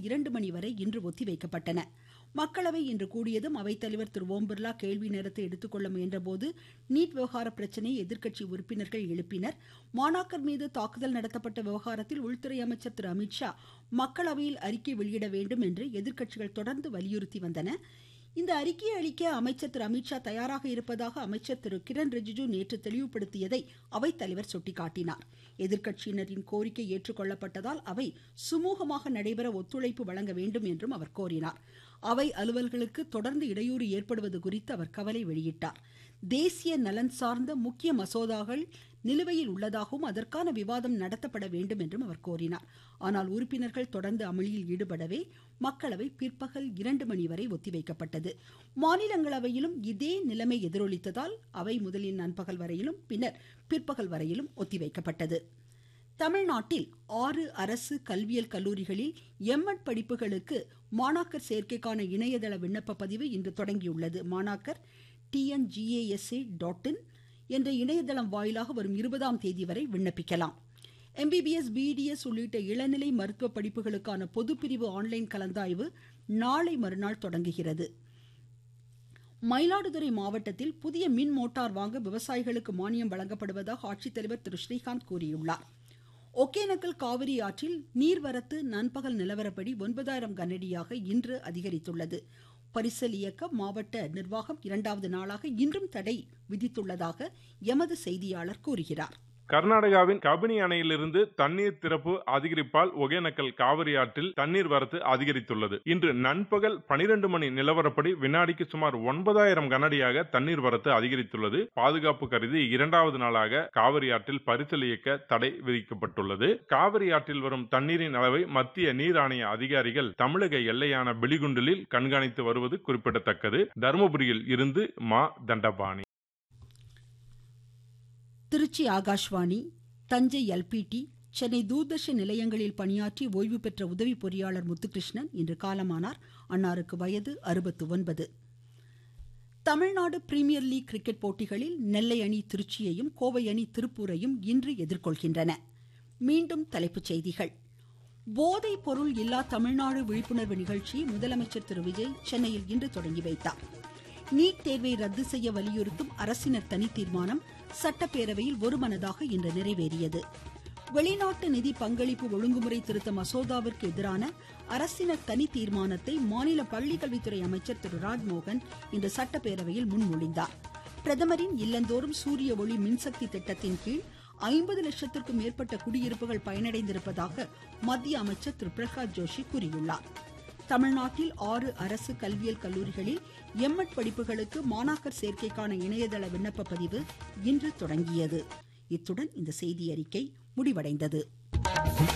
இரண்டு மணி வரை இன்று ஒத்திவைக்கப்பட்டன மக்களவை இன்று கூடியதும் அவைத்தலைவர் திரு ஓம் பிர்லா கேள்வி நேரத்தை எடுத்துக்கொள்ள முயன்றபோது நீட் விவகார பிரச்சனையை எதிர்க்கட்சி உறுப்பினர்கள் எழுப்பினர் மாணாக்கர் மீது தாக்குதல் நடத்தப்பட்ட விவகாரத்தில் உள்துறை அமைச்சர் திரு அமித்ஷா மக்களவையில் அறிக்கை வெளியிட வேண்டும் என்று எதிர்க்கட்சிகள் தொடர்ந்து வலியுறுத்தி வந்தன இந்த அறிக்கையை அளிக்க அமைச்சர் திரு அமித்ஷா தயாராக இருப்பதாக அமைச்சர் திரு கிரண் ரிஜிஜு நேற்று தெளிவுபடுத்தியதை அவைத்தலைவர் சுட்டிக்காட்டினார் எதிர்க்கட்சியினரின் கோரிக்கை ஏற்றுக்கொள்ளப்பட்டதால் அவை சுமூகமாக நடைபெற ஒத்துழைப்பு வழங்க வேண்டும் என்றும் அவர் கோரினார் அவை அலுவல்களுக்கு தொடர்ந்து இடையூறு ஏற்படுவது குறித்து அவர் கவலை வெளியிட்டார் தேசிய நலன் சார்ந்த முக்கிய மசோதாக்கள் நிலுவையில் உள்ளதாகவும் அதற்கான விவாதம் நடத்தப்பட வேண்டும் என்றும் அவர் கோரினார் ஆனால் உறுப்பினர்கள் தொடர்ந்து அமளியில் ஈடுபடவே மக்களவை பிற்பகல் இரண்டு மணி வரை ஒத்திவைக்கப்பட்டது மாநிலங்களவையிலும் இதே நிலைமை எதிரொலித்ததால் அவை முதலில் நண்பகல் வரையிலும் பின்னர் பிற்பகல் வரையிலும் ஒத்திவைக்கப்பட்டது தமிழ்நாட்டில் ஆறு அரசு கல்வியல் கல்லூரிகளில் எம்எட் படிப்புகளுக்கு மாணாக்கர் சேர்க்கைக்கான இணையதள விண்ணப்ப பதிவு இன்று தொடங்கியுள்ளது மாணாக்கர் டிஎன்ஜிஏஎஸ்ஏ டாட் இன் என்ற இணையதளம் வாயிலாக வரும் இருபதாம் தேதி வரை விண்ணப்பிக்கலாம் எம்பிபிஎஸ் பிடிஎஸ் உள்ளிட்ட இளநிலை மருத்துவ படிப்புகளுக்கான பொதுப்பிரிவு ஆன்லைன் கலந்தாய்வு நாளை மறுநாள் தொடங்குகிறது மயிலாடுதுறை மாவட்டத்தில் புதிய மின் மோட்டார் வாங்க விவசாயிகளுக்கு மானியம் வழங்கப்படுவதாக ஆட்சித்தலைவர் திரு ஸ்ரீகாந்த் கூறியுள்ளார் ஒகேனக்கல் காவிரி ஆற்றில் நீர்வரத்து நண்பகல் நிலவரப்படி ஒன்பதாயிரம் கனஅடியாக இன்று அதிகரித்துள்ளது பரிசல் இயக்க மாவட்ட நிர்வாகம் இரண்டாவது நாளாக இன்றும் தடை விதித்துள்ளதாக எமது செய்தியாளர் கூறுகிறார் கர்நாடகாவின் கபினி அணையிலிருந்து தண்ணீர் திறப்பு அதிகரிப்பால் ஒகேனக்கல் காவிரி ஆற்றில் தண்ணீர் வரத்து அதிகரித்துள்ளது இன்று நண்பகல் பனிரெண்டு மணி நிலவரப்படி வினாடிக்கு சுமார் ஒன்பதாயிரம் கனஅடியாக தண்ணீர் வரத்து அதிகரித்துள்ளது பாதுகாப்பு கருதி இரண்டாவது நாளாக காவிரி ஆற்றில் பரிசல் இயக்க தடை விதிக்கப்பட்டுள்ளது காவிரி ஆற்றில் வரும் தண்ணீரின் அளவை மத்திய நீர் ஆணைய அதிகாரிகள் தமிழக எல்லையான பிலிகுண்டலில் கண்காணித்து வருவது குறிப்பிடத்தக்கது தருமபுரியில் இருந்து மா தண்டபாணி திருச்சி ஆகாஷ்வாணி தஞ்சை எல்பிடி சென்னை தூர்தர்ஷன் நிலையங்களில் பணியாற்றி ஓய்வு பெற்ற உதவி பொறியாளர் முத்துகிருஷ்ணன் இன்று காலமானார் அன்னாருக்கு வயது அறுபத்து ஒன்பது தமிழ்நாடு பிரீமியர் லீக் கிரிக்கெட் போட்டிகளில் நெல்லை அணி திருச்சியையும் கோவை அணி திருப்பூரையும் இன்று எதிர்கொள்கின்றன மீண்டும் தலைப்புச் செய்திகள் போதைப் பொருள் இல்லா தமிழ்நாடு விழிப்புணர்வு நிகழ்ச்சியை முதலமைச்சர் திரு விஜய் சென்னையில் இன்று தொடங்கி வைத்தார் நீட் தேர்வை ரத்து செய்ய வலியுறுத்தும் அரசினர் தனி தீர்மானம் சட்டப்பேரவையில் ஒருமனதாக இன்று நிறைவேறியது வெளிநாட்டு நிதி பங்களிப்பு ஒழுங்குமுறை திருத்த மசோதாவிற்கு எதிரான அரசினர் தனி தீர்மானத்தை மாநில பள்ளிக்கல்வித்துறை அமைச்சர் திரு ராஜ்மோகன் இன்று சட்டப்பேரவையில் முன்மொழிந்தார் பிரதமரின் இல்லந்தோறும் சூரிய ஒளி மின்சக்தி திட்டத்தின் கீழ் ஐம்பது லட்சத்திற்கும் மேற்பட்ட குடியிருப்புகள் பயனடைந்திருப்பதாக மத்திய அமைச்சர் திரு பிரகாஷ் ஜோஷி கூறியுள்ளார் தமிழ்நாட்டில் ஆறு அரசு கல்வியல் கல்லூரிகளில் எம்எட் படிப்புகளுக்கு மாணாக்கர் சேர்க்கைக்கான இணையதள விண்ணப்ப பதிவு இன்று தொடங்கியது இத்துடன் இந்த செய்தி அறிக்கை முடிவடைந்தது